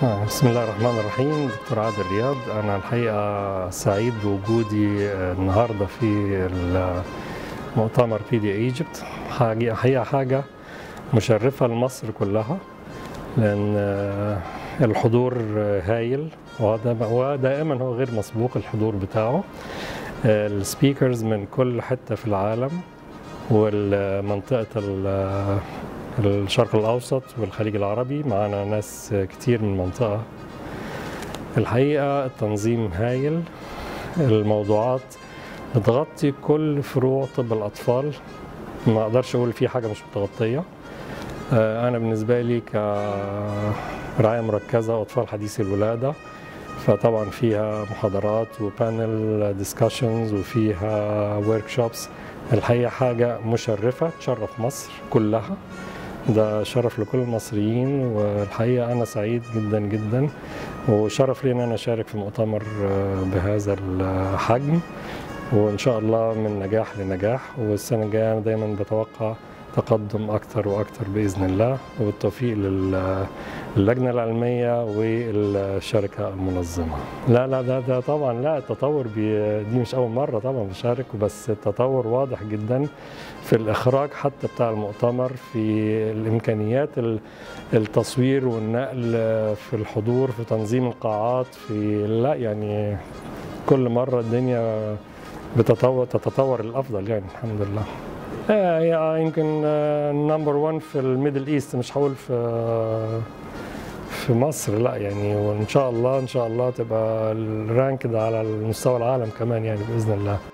آه، بسم الله الرحمن الرحيم دكتور عادل رياض أنا الحقيقة سعيد بوجودي آه، النهاردة في مؤتمر بي دي ايجيبت حاجة حقيقة حاجة مشرفة لمصر كلها لأن آه، الحضور آه، هايل وهذا- ودائما هو غير مسبوق الحضور بتاعه آه، السبيكرز من كل حتة في العالم والمنطقة ال- الشرق الأوسط والخليج العربي معنا ناس كتير من المنطقة الحقيقة التنظيم هايل الموضوعات بتغطي كل فروع طب الأطفال ما أقدرش أقول في حاجة مش متغطية آه، أنا بالنسبة لي كرعاية مركزة أطفال حديثي الولادة فطبعا فيها محاضرات وبانل ديسكشنز وفيها ورك شوبس الحقيقة حاجة مشرفة تشرف مصر كلها ده شرف لكل المصريين والحقيقة أنا سعيد جدا جدا وشرف لي أن أنا أشارك في مؤتمر آه، بهذا الحجم وإن شاء الله من نجاح لنجاح والسنة الجاية أنا دايما بتوقع تقدم أكتر وأكتر بإذن الله وبالتوفيق لل- للجنة العلمية والشركة المنظمة لا لا ده, ده طبعا لا التطور بي دي مش أول مرة طبعا بشارك بس التطور واضح جدا في الإخراج حتى بتاع المؤتمر في الإمكانيات ال- التصوير والنقل في الحضور في تنظيم القاعات في لا يعني كل مرة الدنيا بتتطور تتطور الأفضل يعني الحمد لله آه، هي يمكن نمبر 1 في الميدل ايست مش هقول في في مصر لا يعني وان شاء الله ان شاء الله تبقى الرانك ده على المستوى العالم كمان يعني باذن الله